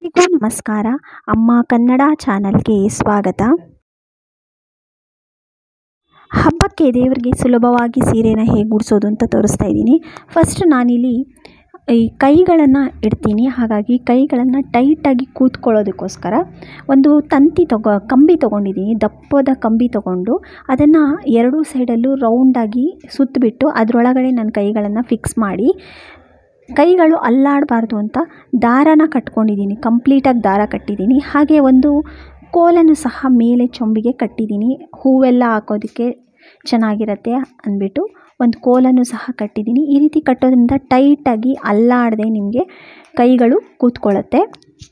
ಎಲ್ಲರಿಗೂ ನಮಸ್ಕಾರ ಅಮ್ಮ ಕನ್ನಡ ಚಾನಲ್ಗೆ ಸ್ವಾಗತ ಹಬ್ಬಕ್ಕೆ ದೇವರಿಗೆ ಸುಲಭವಾಗಿ ಸೀರೆನ ಹೇಗೆ ಉಡಿಸೋದು ಅಂತ ತೋರಿಸ್ತಾ ಇದ್ದೀನಿ ಫಸ್ಟ್ ನಾನಿಲ್ಲಿ ಈ ಕೈಗಳನ್ನು ಇಡ್ತೀನಿ ಹಾಗಾಗಿ ಕೈಗಳನ್ನು ಟೈಟಾಗಿ ಕೂತ್ಕೊಳ್ಳೋದಕ್ಕೋಸ್ಕರ ಒಂದು ತಂತಿ ತಗೋ ಕಂಬಿ ತೊಗೊಂಡಿದ್ದೀನಿ ದಪ್ಪದ ಕಂಬಿ ತೊಗೊಂಡು ಅದನ್ನು ಎರಡೂ ಸೈಡಲ್ಲೂ ರೌಂಡಾಗಿ ಸುತ್ತಬಿಟ್ಟು ಅದರೊಳಗಡೆ ನನ್ನ ಕೈಗಳನ್ನು ಫಿಕ್ಸ್ ಮಾಡಿ ಕೈಗಳು ಅಲ್ಲಾಡಬಾರ್ದು ಅಂತ ದಾರನ ಕಟ್ಕೊಂಡಿದ್ದೀನಿ ಕಂಪ್ಲೀಟಾಗಿ ದಾರ ಕಟ್ಟಿದ್ದೀನಿ ಹಾಗೆ ಒಂದು ಕೋಲನ್ನು ಸಹ ಮೇಲೆ ಚೊಂಬಿಗೆ ಕಟ್ಟಿದ್ದೀನಿ ಹೂವೆಲ್ಲ ಹಾಕೋದಕ್ಕೆ ಚೆನ್ನಾಗಿರುತ್ತೆ ಅಂದ್ಬಿಟ್ಟು ಒಂದು ಕೋಲನ್ನು ಸಹ ಕಟ್ಟಿದ್ದೀನಿ ಈ ರೀತಿ ಕಟ್ಟೋದ್ರಿಂದ ಟೈಟಾಗಿ ಅಲ್ಲಾಡದೆ ನಿಮಗೆ ಕೈಗಳು ಕೂತ್ಕೊಳ್ಳುತ್ತೆ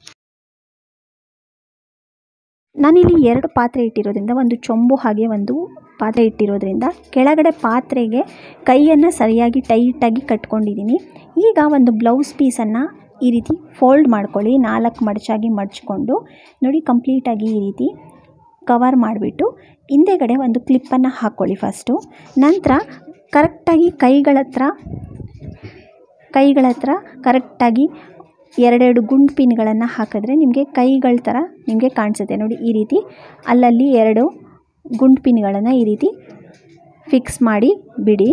ನಾನಿಲ್ಲಿ ಎರಡು ಪಾತ್ರೆ ಇಟ್ಟಿರೋದ್ರಿಂದ ಒಂದು ಚೊಂಬು ಹಾಗೆ ಒಂದು ಪಾತ್ರೆ ಇಟ್ಟಿರೋದ್ರಿಂದ ಕೆಳಗಡೆ ಪಾತ್ರೆಗೆ ಕೈಯನ್ನು ಸರಿಯಾಗಿ ಟೈಟಾಗಿ ಕಟ್ಕೊಂಡಿದ್ದೀನಿ ಈಗ ಒಂದು ಬ್ಲೌಸ್ ಪೀಸನ್ನು ಈ ರೀತಿ ಫೋಲ್ಡ್ ಮಾಡ್ಕೊಳ್ಳಿ ನಾಲ್ಕು ಮಡಚಾಗಿ ಮಡಚ್ಕೊಂಡು ನೋಡಿ ಕಂಪ್ಲೀಟಾಗಿ ಈ ರೀತಿ ಕವರ್ ಮಾಡಿಬಿಟ್ಟು ಹಿಂದೆಗಡೆ ಒಂದು ಕ್ಲಿಪ್ಪನ್ನು ಹಾಕ್ಕೊಳ್ಳಿ ಫಸ್ಟು ನಂತರ ಕರೆಕ್ಟಾಗಿ ಕೈಗಳ ಹತ್ರ ಕೈಗಳ ಹತ್ರ ಕರೆಕ್ಟಾಗಿ ಎರಡೆರಡು ಗುಂಡು ಪಿನ್ಗಳನ್ನು ಹಾಕಿದ್ರೆ ನಿಮಗೆ ಕೈಗಳ ಥರ ನಿಮಗೆ ಕಾಣಿಸುತ್ತೆ ನೋಡಿ ಈ ರೀತಿ ಅಲ್ಲಲ್ಲಿ ಎರಡು ಗುಂಡು ಪಿನ್ಗಳನ್ನು ಈ ರೀತಿ ಫಿಕ್ಸ್ ಮಾಡಿ ಬಿಡಿ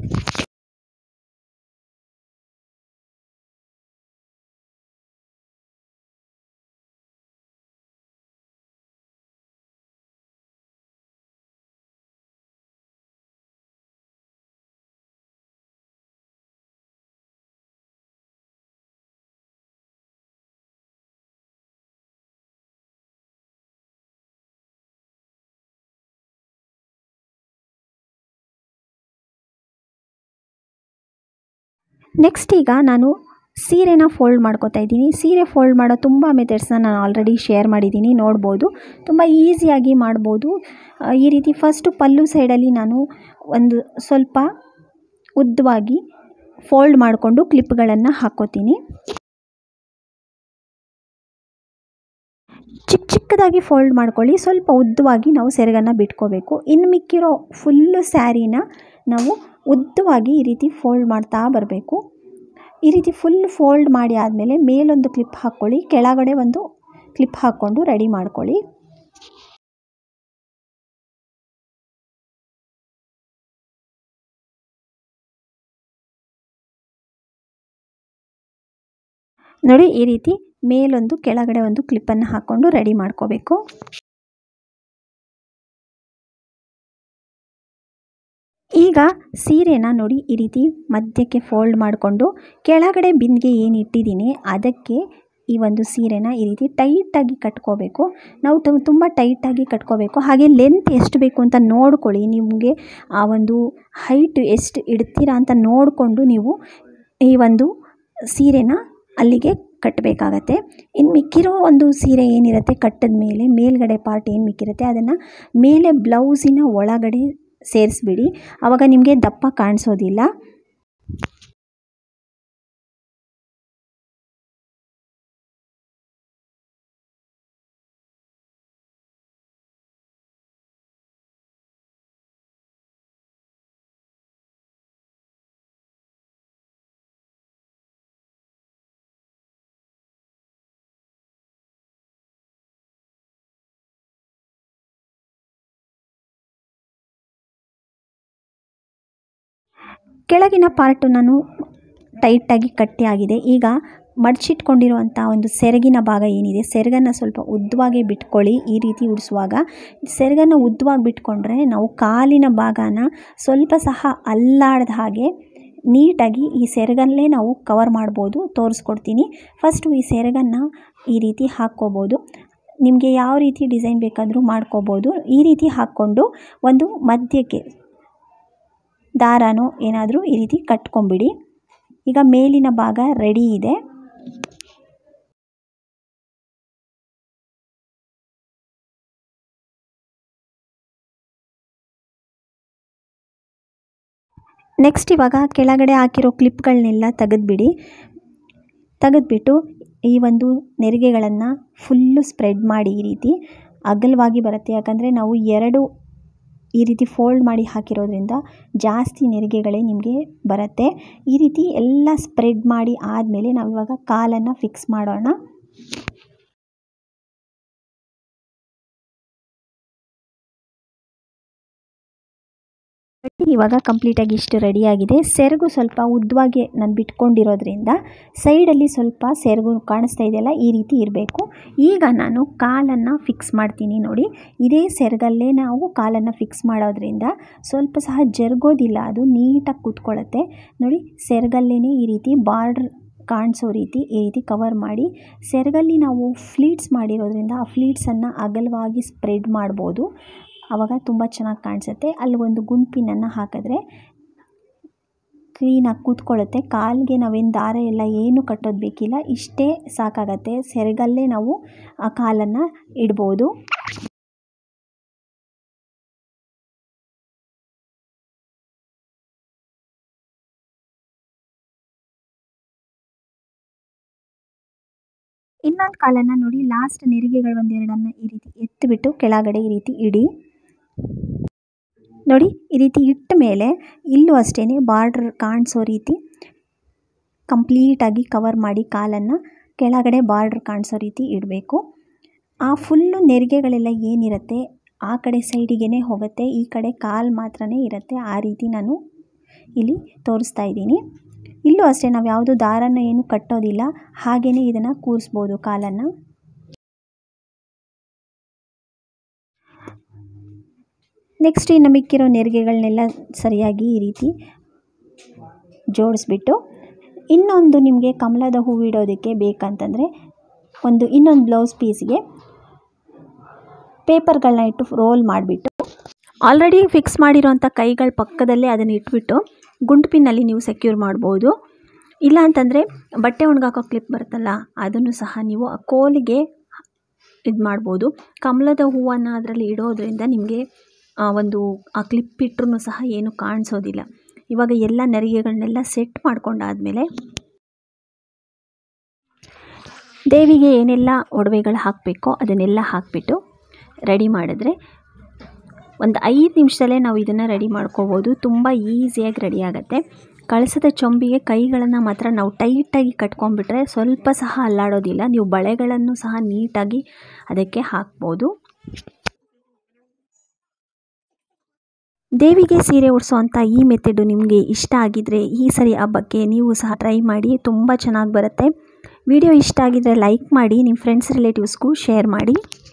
ನೆಕ್ಸ್ಟ್ ಈಗ ನಾನು ಸೀರೆನ ಫೋಲ್ಡ್ ಮಾಡ್ಕೋತಾ ಇದ್ದೀನಿ ಸೀರೆ ಫೋಲ್ಡ್ ಮಾಡೋ ತುಂಬ ಮೆಥಡ್ಸ್ನ ನಾನು ಆಲ್ರೆಡಿ ಶೇರ್ ಮಾಡಿದ್ದೀನಿ ನೋಡ್ಬೋದು ತುಂಬ ಈಸಿಯಾಗಿ ಮಾಡ್ಬೋದು ಈ ರೀತಿ ಫಸ್ಟು ಪಲ್ಲು ಸೈಡಲ್ಲಿ ನಾನು ಒಂದು ಸ್ವಲ್ಪ ಉದ್ದವಾಗಿ ಫೋಲ್ಡ್ ಮಾಡಿಕೊಂಡು ಕ್ಲಿಪ್ಗಳನ್ನು ಹಾಕ್ಕೋತೀನಿ ಚಿಕ್ಕ ಚಿಕ್ಕದಾಗಿ ಫೋಲ್ಡ್ ಮಾಡ್ಕೊಳ್ಳಿ ಸ್ವಲ್ಪ ಉದ್ದವಾಗಿ ನಾವು ಸೆರಗನ್ನು ಬಿಟ್ಕೋಬೇಕು ಇನ್ನು ಮಿಕ್ಕಿರೋ ಫುಲ್ಲು ಸ್ಯಾರಿನ ನಾವು ಉದ್ದವಾಗಿ ಈ ರೀತಿ ಫೋಲ್ಡ್ ಮಾಡ್ತಾ ಬರಬೇಕು ಈ ರೀತಿ ಫುಲ್ ಫೋಲ್ಡ್ ಮಾಡಿ ಆದಮೇಲೆ ಮೇಲೊಂದು ಕ್ಲಿಪ್ ಹಾಕ್ಕೊಳ್ಳಿ ಕೆಳಗಡೆ ಒಂದು ಕ್ಲಿಪ್ ಹಾಕ್ಕೊಂಡು ರೆಡಿ ಮಾಡ್ಕೊಳ್ಳಿ ನೋಡಿ ಈ ರೀತಿ ಮೇಲೊಂದು ಕೆಳಗಡೆ ಒಂದು ಕ್ಲಿಪ್ಪನ್ನು ಹಾಕ್ಕೊಂಡು ರೆಡಿ ಮಾಡ್ಕೋಬೇಕು ಈಗ ಸೀರೆನ ನೋಡಿ ಈ ರೀತಿ ಮಧ್ಯಕ್ಕೆ ಫೋಲ್ಡ್ ಮಾಡಿಕೊಂಡು ಕೆಳಗಡೆ ಬಿಂದಿಗೆ ಏನು ಇಟ್ಟಿದ್ದೀನಿ ಅದಕ್ಕೆ ಈ ಒಂದು ಸೀರೆನ ಈ ರೀತಿ ಟೈಟಾಗಿ ಕಟ್ಕೋಬೇಕು ನಾವು ತುಂಬ ಟೈಟಾಗಿ ಕಟ್ಕೋಬೇಕು ಹಾಗೆ ಲೆಂತ್ ಎಷ್ಟು ಬೇಕು ಅಂತ ನೋಡ್ಕೊಳ್ಳಿ ನಿಮಗೆ ಆ ಒಂದು ಹೈಟ್ ಎಷ್ಟು ಇಡ್ತೀರಾ ಅಂತ ನೋಡಿಕೊಂಡು ನೀವು ಈ ಒಂದು ಸೀರೆನ ಅಲ್ಲಿಗೆ ಕಟ್ಟಬೇಕಾಗತ್ತೆ ಇನ್ನು ಮಿಕ್ಕಿರೋ ಒಂದು ಸೀರೆ ಏನಿರುತ್ತೆ ಕಟ್ಟಿದ ಮೇಲೆ ಮೇಲ್ಗಡೆ ಪಾರ್ಟ್ ಏನು ಮಿಕ್ಕಿರುತ್ತೆ ಅದನ್ನು ಮೇಲೆ ಬ್ಲೌಸಿನ ಒಳಗಡೆ ಸೇರಿಸ್ಬಿಡಿ ಆವಾಗ ನಿಮಗೆ ದಪ್ಪ ಕಾಣಿಸೋದಿಲ್ಲ ಕೆಳಗಿನ ಪಾರ್ಟು ನಾನು ಟೈಟಾಗಿ ಕಟ್ಟಿ ಆಗಿದೆ ಈಗ ಮಡಚಿಟ್ಕೊಂಡಿರುವಂಥ ಒಂದು ಸೆರಗಿನ ಭಾಗ ಏನಿದೆ ಸೆರಗನ್ನು ಸ್ವಲ್ಪ ಉದ್ದವಾಗಿ ಬಿಟ್ಕೊಳ್ಳಿ ಈ ರೀತಿ ಉಡಿಸುವಾಗ ಸೆರಗನ್ನು ಉದ್ದವಾಗಿ ಬಿಟ್ಕೊಂಡ್ರೆ ನಾವು ಕಾಲಿನ ಭಾಗನ ಸ್ವಲ್ಪ ಸಹ ಅಲ್ಲಾಡ್ದ ಹಾಗೆ ನೀಟಾಗಿ ಈ ಸೆರಗಲ್ಲೇ ನಾವು ಕವರ್ ಮಾಡ್ಬೋದು ತೋರಿಸ್ಕೊಡ್ತೀನಿ ಫಸ್ಟು ಈ ಸೆರಗನ್ನು ಈ ರೀತಿ ಹಾಕ್ಕೋಬೋದು ನಿಮಗೆ ಯಾವ ರೀತಿ ಡಿಸೈನ್ ಬೇಕಾದರೂ ಮಾಡ್ಕೋಬೋದು ಈ ರೀತಿ ಹಾಕ್ಕೊಂಡು ಒಂದು ಮಧ್ಯಕ್ಕೆ ದಾರನೋ ಏನಾದರೂ ಈ ರೀತಿ ಕಟ್ಕೊಂಬಿಡಿ ಈಗ ಮೇಲಿನ ಭಾಗ ರೆಡಿ ಇದೆ ನೆಕ್ಸ್ಟ್ ಇವಾಗ ಕೆಳಗಡೆ ಹಾಕಿರೋ ಕ್ಲಿಪ್ಗಳನ್ನೆಲ್ಲ ತೆಗೆದುಬಿಡಿ ತೆಗೆದ್ಬಿಟ್ಟು ಈ ಒಂದು ನೆರಿಗೆಗಳನ್ನು ಫುಲ್ಲು ಸ್ಪ್ರೆಡ್ ಮಾಡಿ ಈ ರೀತಿ ಅಗಲವಾಗಿ ಬರುತ್ತೆ ಯಾಕಂದರೆ ನಾವು ಎರಡು ಈ ರೀತಿ ಫೋಲ್ಡ್ ಮಾಡಿ ಹಾಕಿರೋದ್ರಿಂದ ಜಾಸ್ತಿ ನೆರಿಗೆಗಳೇ ನಿಮಗೆ ಬರುತ್ತೆ ಈ ರೀತಿ ಎಲ್ಲ ಸ್ಪ್ರೆಡ್ ಮಾಡಿ ಆದಮೇಲೆ ನಾವು ಇವಾಗ ಕಾಲನ್ನು ಫಿಕ್ಸ್ ಮಾಡೋಣ ಇವಾಗ ಕಂಪ್ಲೀಟಾಗಿ ಇಷ್ಟು ರೆಡಿಯಾಗಿದೆ ಸೆರಗು ಸ್ವಲ್ಪ ಉದ್ದವಾಗಿ ನಾನು ಬಿಟ್ಕೊಂಡಿರೋದ್ರಿಂದ ಸೈಡಲ್ಲಿ ಸ್ವಲ್ಪ ಸೆರಗು ಕಾಣಿಸ್ತಾ ಇದೆಯಲ್ಲ ಈ ರೀತಿ ಇರಬೇಕು ಈಗ ನಾನು ಕಾಲನ್ನು ಫಿಕ್ಸ್ ಮಾಡ್ತೀನಿ ನೋಡಿ ಇದೇ ಸೆರಗಲ್ಲೇ ನಾವು ಕಾಲನ್ನು ಫಿಕ್ಸ್ ಮಾಡೋದ್ರಿಂದ ಸ್ವಲ್ಪ ಸಹ ಜರುಗೋದಿಲ್ಲ ಅದು ನೀಟಾಗಿ ಕೂತ್ಕೊಳ್ಳುತ್ತೆ ನೋಡಿ ಸೆರಗಲ್ಲೇ ಈ ರೀತಿ ಬಾರ್ಡ್ರ್ ಕಾಣಿಸೋ ರೀತಿ ಈ ರೀತಿ ಕವರ್ ಮಾಡಿ ಸೆರಗಲ್ಲಿ ನಾವು ಫ್ಲೀಟ್ಸ್ ಮಾಡಿರೋದ್ರಿಂದ ಆ ಫ್ಲೀಟ್ಸನ್ನು ಅಗಲವಾಗಿ ಸ್ಪ್ರೆಡ್ ಮಾಡ್ಬೋದು ಆವಾಗ ತುಂಬ ಚೆನ್ನಾಗಿ ಕಾಣಿಸುತ್ತೆ ಅಲ್ಲಿ ಒಂದು ಗುಂಪಿನನ್ನು ಹಾಕಿದ್ರೆ ಕ್ಲೀನಾಗಿ ಕೂತ್ಕೊಳ್ಳುತ್ತೆ ಕಾಲಿಗೆ ನಾವೇನು ದಾರ ಎಲ್ಲ ಏನು ಕಟ್ಟೋದು ಬೇಕಿಲ್ಲ ಇಷ್ಟೇ ಸಾಕಾಗತ್ತೆ ಸೆರಗಲ್ಲೇ ನಾವು ಆ ಕಾಲನ್ನು ಇಡ್ಬೋದು ಇನ್ನೊಂದು ಕಾಲನ್ನು ನೋಡಿ ಲಾಸ್ಟ್ ನೆರಿಗೆಗಳು ಒಂದೆರಡನ್ನು ಈ ರೀತಿ ಎತ್ತಿಬಿಟ್ಟು ಕೆಳಗಡೆ ಈ ರೀತಿ ಇಡಿ ನೋಡಿ ಈ ರೀತಿ ಇಟ್ಟ ಮೇಲೆ ಇಲ್ಲೂ ಅಷ್ಟೇ ಬಾರ್ಡ್ರ್ ಕಾಣಿಸೋ ರೀತಿ ಕಂಪ್ಲೀಟಾಗಿ ಕವರ್ ಮಾಡಿ ಕಾಲನ್ನು ಕೆಳಗಡೆ ಬಾರ್ಡ್ರ್ ಕಾಣಿಸೋ ರೀತಿ ಇಡಬೇಕು ಆ ಫುಲ್ಲು ನೆರಿಗೆಗಳೆಲ್ಲ ಏನಿರುತ್ತೆ ಆ ಕಡೆ ಸೈಡಿಗೆ ಹೋಗುತ್ತೆ ಈ ಕಡೆ ಕಾಲು ಮಾತ್ರನೇ ಇರುತ್ತೆ ಆ ರೀತಿ ನಾನು ಇಲ್ಲಿ ತೋರಿಸ್ತಾ ಇದ್ದೀನಿ ಇಲ್ಲೂ ಅಷ್ಟೇ ನಾವು ಯಾವುದು ದಾರನ ಏನು ಕಟ್ಟೋದಿಲ್ಲ ಹಾಗೆಯೇ ಇದನ್ನು ಕೂರಿಸ್ಬೋದು ಕಾಲನ್ನು ನೆಕ್ಸ್ಟ್ ಇನ್ನು ಮಿಕ್ಕಿರೋ ನೆರಿಗೆಗಳನ್ನೆಲ್ಲ ಸರಿಯಾಗಿ ಈ ರೀತಿ ಜೋಡಿಸ್ಬಿಟ್ಟು ಇನ್ನೊಂದು ನಿಮಗೆ ಕಮಲದ ಹೂವು ಇಡೋದಕ್ಕೆ ಬೇಕಂತಂದರೆ ಒಂದು ಇನ್ನೊಂದು ಬ್ಲೌಸ್ ಪೀಸ್ಗೆ ಪೇಪರ್ಗಳನ್ನ ಇಟ್ಟು ರೋಲ್ ಮಾಡಿಬಿಟ್ಟು ಆಲ್ರೆಡಿ ಫಿಕ್ಸ್ ಮಾಡಿರೋಂಥ ಕೈಗಳ ಪಕ್ಕದಲ್ಲೇ ಅದನ್ನು ಇಟ್ಬಿಟ್ಟು ಗುಂಡು ಪಿನ್ನಲ್ಲಿ ನೀವು ಸೆಕ್ಯೂರ್ ಮಾಡ್ಬೋದು ಇಲ್ಲ ಅಂತಂದರೆ ಬಟ್ಟೆ ಒಣಗಾಕೋ ಕ್ಲಿಪ್ ಬರುತ್ತಲ್ಲ ಅದನ್ನು ಸಹ ನೀವು ಆ ಕೋಲಿಗೆ ಇದು ಮಾಡ್ಬೋದು ಕಮಲದ ಹೂವನ್ನು ಅದರಲ್ಲಿ ಇಡೋದ್ರಿಂದ ನಿಮಗೆ ಒಂದು ಆ ಕ್ಲಿಪ್ ಇಟ್ಟರೂ ಸಹ ಏನು ಕಾಣಿಸೋದಿಲ್ಲ ಇವಾಗ ಎಲ್ಲ ನೆರಿಗೆಗಳನ್ನೆಲ್ಲ ಸೆಟ್ ಮಾಡ್ಕೊಂಡಾದಮೇಲೆ ದೇವಿಗೆ ಏನೆಲ್ಲ ಒಡವೆಗಳು ಹಾಕಬೇಕೋ ಅದನ್ನೆಲ್ಲ ಹಾಕಿಬಿಟ್ಟು ರೆಡಿ ಮಾಡಿದ್ರೆ ಒಂದು ಐದು ನಿಮಿಷದಲ್ಲೇ ನಾವು ಇದನ್ನು ರೆಡಿ ಮಾಡ್ಕೋಬೋದು ತುಂಬ ಈಸಿಯಾಗಿ ರೆಡಿ ಆಗುತ್ತೆ ಕಳಸದ ಚೊಂಬಿಗೆ ಕೈಗಳನ್ನು ಮಾತ್ರ ನಾವು ಟೈಟಾಗಿ ಕಟ್ಕೊಂಡ್ಬಿಟ್ರೆ ಸ್ವಲ್ಪ ಸಹ ಅಲ್ಲಾಡೋದಿಲ್ಲ ನೀವು ಬಳೆಗಳನ್ನು ಸಹ ನೀಟಾಗಿ ಅದಕ್ಕೆ ಹಾಕ್ಬೋದು ದೇವಿಗೆ ಸೀರೆ ಉಡಿಸೋವಂಥ ಈ ಮೆಥಡು ನಿಮಗೆ ಇಷ್ಟ ಆಗಿದ್ದರೆ ಈ ಸರಿ ಹಬ್ಬಕ್ಕೆ ನೀವು ಸಹ ಟ್ರೈ ಮಾಡಿ ತುಂಬ ಚೆನ್ನಾಗಿ ಬರುತ್ತೆ ವಿಡಿಯೋ ಇಷ್ಟ ಆಗಿದ್ದರೆ ಲೈಕ್ ಮಾಡಿ ನಿಮ್ಮ ಫ್ರೆಂಡ್ಸ್ ರಿಲೇಟಿವ್ಸ್ಗೂ ಶೇರ್ ಮಾಡಿ